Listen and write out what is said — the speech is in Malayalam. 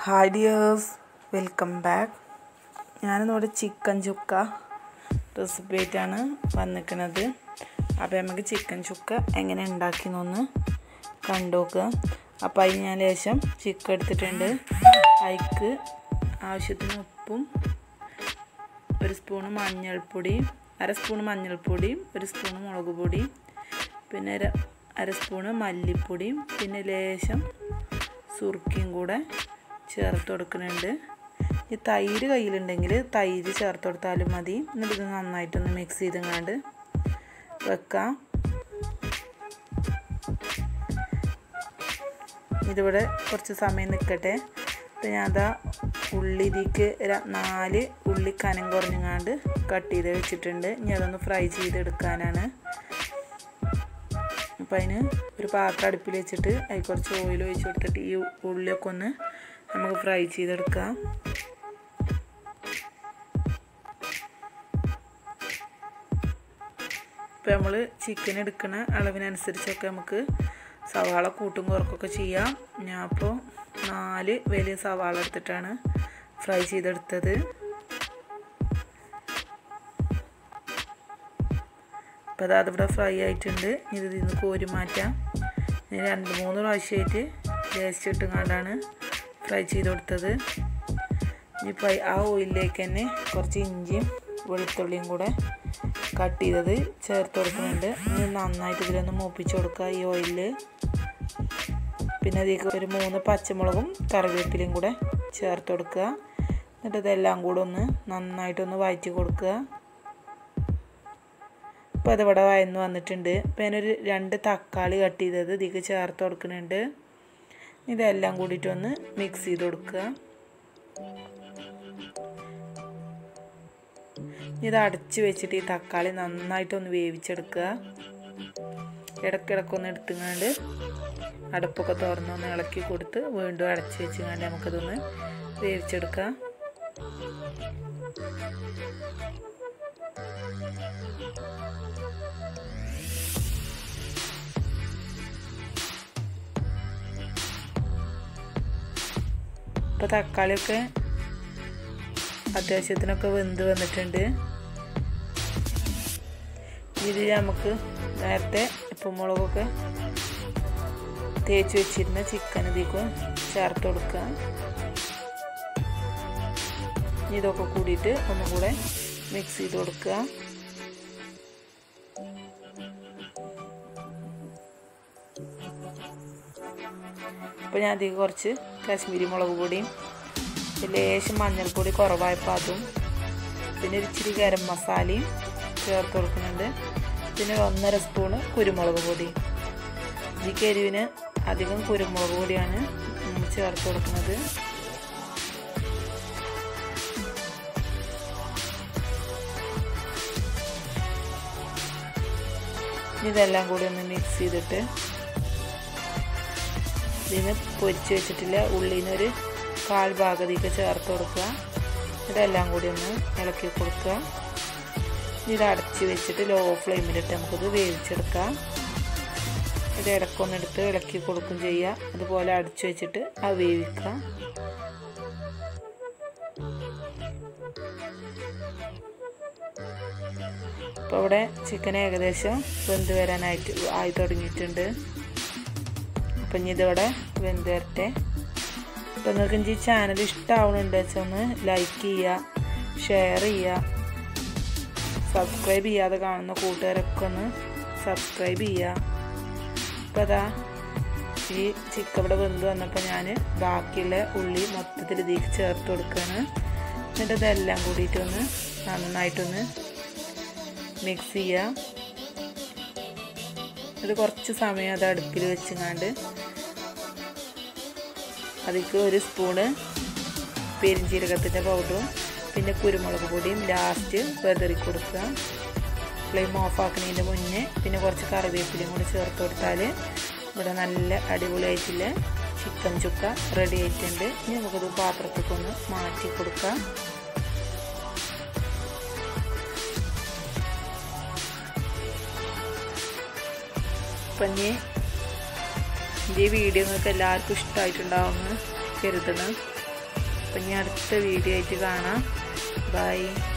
ഹായ് ഡിയേഴ്സ് വെൽക്കം ബാക്ക് ഞാനിന്നിവിടെ ചിക്കൻ ചുക്ക റെസിപ്പി ആയിട്ടാണ് വന്നിരിക്കുന്നത് അപ്പോൾ നമുക്ക് ചിക്കൻ ചുക്ക എങ്ങനെ ഉണ്ടാക്കിയെന്നൊന്ന് കണ്ടു നോക്കുക അപ്പോൾ അതിന് ഞാൻ ലേശം ചിക്കൻ എടുത്തിട്ടുണ്ട് അതിക്ക് ആവശ്യത്തിന് ഉപ്പും ഒരു സ്പൂണ് മഞ്ഞൾപ്പൊടി അര സ്പൂണ് മഞ്ഞൾപ്പൊടിയും ഒരു സ്പൂണ് മുളക് പൊടിയും പിന്നെ ഒരു അര സ്പൂണ് മല്ലിപ്പൊടിയും പിന്നെ ലേശം സുർക്കയും കൂടെ ചേർത്ത് കൊടുക്കുന്നുണ്ട് ഈ തൈര് കയ്യിലുണ്ടെങ്കിൽ തൈര് ചേർത്ത് കൊടുത്താലും മതി എന്നിട്ട് ഇത് നന്നായിട്ടൊന്ന് മിക്സ് ചെയ്തങ്ങാണ്ട് വെക്കാം ഇതിവിടെ കുറച്ച് സമയം നിൽക്കട്ടെ അപ്പം ഞാൻ അതാ ഉള്ളിലേക്ക് നാല് ഉള്ളി കനം കുറഞ്ഞങ്ങാണ്ട് കട്ട് ചെയ്ത് വെച്ചിട്ടുണ്ട് ഇനി അതൊന്ന് ഫ്രൈ ചെയ്തെടുക്കാനാണ് അപ്പോൾ അതിന് ഒരു പാത്രം അടുപ്പിൽ വെച്ചിട്ട് അതിൽ കുറച്ച് ഓയിൽ ഒഴിച്ച് കൊടുത്തിട്ട് ഈ ഉള്ളിയൊക്കെ ഒന്ന് നമുക്ക് ഫ്രൈ ചെയ്തെടുക്കാം ഇപ്പോൾ നമ്മൾ ചിക്കൻ എടുക്കുന്ന അളവിനനുസരിച്ചൊക്കെ നമുക്ക് സവാള കൂട്ടും കുറക്കൊക്കെ ചെയ്യാം ഞാൻ അപ്പോൾ നാല് വലിയ സവാള എടുത്തിട്ടാണ് ഫ്രൈ ചെയ്തെടുത്തത് അപ്പോൾ അത് ഇവിടെ ഫ്രൈ ആയിട്ടുണ്ട് ഇത് ഇതിൽ നിന്ന് കോരി മാറ്റാം ഞാൻ രണ്ട് മൂന്ന് പ്രാവശ്യമായിട്ട് ടേസ്റ്റ് ഇട്ടുകൊണ്ടാണ് ഫ്രൈ ചെയ്ത് കൊടുത്തത് ഇനിയിപ്പോൾ ആ ഓയിലിലേക്ക് തന്നെ കുറച്ച് ഇഞ്ചിയും വെളുത്തുള്ളിയും കൂടെ കട്ട് ചെയ്തത് ചേർത്ത് കൊടുക്കുന്നുണ്ട് ഇനി നന്നായിട്ട് ഇതിലൊന്ന് മൂപ്പിച്ച് കൊടുക്കുക ഈ ഓയിലിൽ പിന്നെ അതിലേക്ക് ഒരു മൂന്ന് പച്ചമുളകും കറിവേപ്പിലയും കൂടെ ചേർത്ത് കൊടുക്കുക എന്നിട്ട് ഇതെല്ലാം കൂടെ ഒന്ന് നന്നായിട്ടൊന്ന് വഴറ്റി കൊടുക്കുക അപ്പോൾ അതിവിടെ വയന്ന് വന്നിട്ടുണ്ട് അപ്പോൾ ഞാനൊരു രണ്ട് തക്കാളി കട്ട് ചെയ്തത് ഇതിലേക്ക് ചേർത്ത് കൊടുക്കുന്നുണ്ട് ഇതെല്ലാം കൂടിയിട്ട് ഒന്ന് മിക്സ് ചെയ്ത് കൊടുക്കുക ഇത് അടച്ച് വെച്ചിട്ട് ഈ തക്കാളി നന്നായിട്ടൊന്ന് വേവിച്ചെടുക്കുക ഇടയ്ക്കിടയ്ക്കൊന്ന് എടുത്തുകൊണ്ട് അടുപ്പൊക്കെ തുറന്നൊന്ന് ഇളക്കി കൊടുത്ത് വീണ്ടും അടച്ച് വെച്ചുകൊണ്ട് നമുക്കതൊന്ന് വേവിച്ചെടുക്കാം ഇപ്പോൾ തക്കാളിയൊക്കെ അത്യാവശ്യത്തിനൊക്കെ വെന്ത് വന്നിട്ടുണ്ട് ഇത് നമുക്ക് നേരത്തെ ഉപ്പും മുളകൊക്കെ തേച്ച് വെച്ചിരുന്ന ചിക്കൻ ഇതിലേക്ക് ചേർത്ത് കൊടുക്കുക ഇതൊക്കെ കൂടിയിട്ട് ഒന്നും കൂടെ മിക്സ് ചെയ്ത് കൊടുക്കുക അപ്പോൾ ഞാൻ അതിൽ കുറച്ച് കാശ്മീരി മുളക് പൊടിയും ലേശം മഞ്ഞൾപ്പൊടി കുറവായപ്പോൾ അതും പിന്നെ ഒരു ഇച്ചിരി ഗരം മസാലയും ചേർത്ത് കൊടുക്കുന്നുണ്ട് പിന്നെ ഒന്നര സ്പൂണ് കുരുമുളക് പൊടി ഇതിക്ക് എരിവിന് അധികം കുരുമുളക് പൊടിയാണ് ചേർത്ത് കൊടുക്കുന്നത് ഇതെല്ലാം കൂടി ഒന്ന് മിക്സ് ചെയ്തിട്ട് ഇതിന് പൊരിച്ച് വെച്ചിട്ടില്ല ഉള്ളിനൊരു കാൽ ഭാഗത്തേക്ക് ചേർത്ത് കൊടുക്കുക ഇതെല്ലാം കൂടി ഒന്ന് ഇളക്കി കൊടുക്കുക ഇത് അടച്ച് വെച്ചിട്ട് ലോ ഫ്ലെയിമിലിട്ട് നമുക്കിത് വേവിച്ചെടുക്കാം ഇത് ഇടക്കൊന്നെടുത്ത് ഇളക്കി കൊടുക്കും ചെയ്യുക അതുപോലെ അടച്ചു വെച്ചിട്ട് അത് വേവിക്കാം ഇപ്പോൾ ഇവിടെ ചിക്കൻ ഏകദേശം വെന്ത് വരാനായിട്ട് ആയി തുടങ്ങിയിട്ടുണ്ട് അപ്പം ഇനി ഇതിവിടെ വെന്ത് വരട്ടെ അപ്പോൾ നിങ്ങൾക്ക് ഈ ചാനൽ ഇഷ്ടമാവുന്നുണ്ട് വെച്ചാൽ ഒന്ന് ലൈക്ക് ചെയ്യുക ഷെയർ ചെയ്യുക സബ്സ്ക്രൈബ് ചെയ്യാതെ കാണുന്ന കൂട്ടുകാരൊക്കെ ഒന്ന് സബ്സ്ക്രൈബ് ചെയ്യുക അപ്പോൾ അതാ ഈ ചിക്കൻ ഇവിടെ വെന്ത് വന്നപ്പോൾ ഞാൻ ബാക്കിയുള്ള ഉള്ളി മൊത്തത്തിൽ ഇതിലേക്ക് ചേർത്ത് കൊടുക്കുകയാണ് എന്നിട്ട് ഇതെല്ലാം കൂടിയിട്ടൊന്ന് നന്നായിട്ടൊന്ന് മിക്സ് ചെയ്യുക ഇത് കുറച്ച് സമയം അത് അടുപ്പിൽ വെച്ചങ്ങാണ്ട് അതിലേക്ക് ഒരു സ്പൂണ് പെരിഞ്ചീരകത്തിൻ്റെ പൗഡറും പിന്നെ കുരുമുളക് പൊടിയും ലാസ്റ്റ് വെതറി കൊടുക്കുക ഫ്ലെയിം ഓഫ് ആക്കുന്നതിൻ്റെ മുന്നേ പിന്നെ കുറച്ച് കറിവേപ്പിലയും കൂടി ചേർത്ത് കൊടുത്താൽ ഇവിടെ നല്ല അടിപൊളിയായിട്ടുള്ള ചിക്കൻ ചുക്ക റെഡി ആയിട്ടുണ്ട് ഇനി നമുക്കത് പാത്രത്തേക്ക് ഒന്ന് മാറ്റി കൊടുക്കാം അപ്പം ഇനി എൻ്റെ ഈ വീഡിയോ നിങ്ങൾക്ക് എല്ലാവർക്കും ഇഷ്ടമായിട്ടുണ്ടാവുമെന്ന് കരുതണം അപ്പം ഇനി അടുത്ത വീഡിയോ ആയിട്ട് കാണാം ബൈ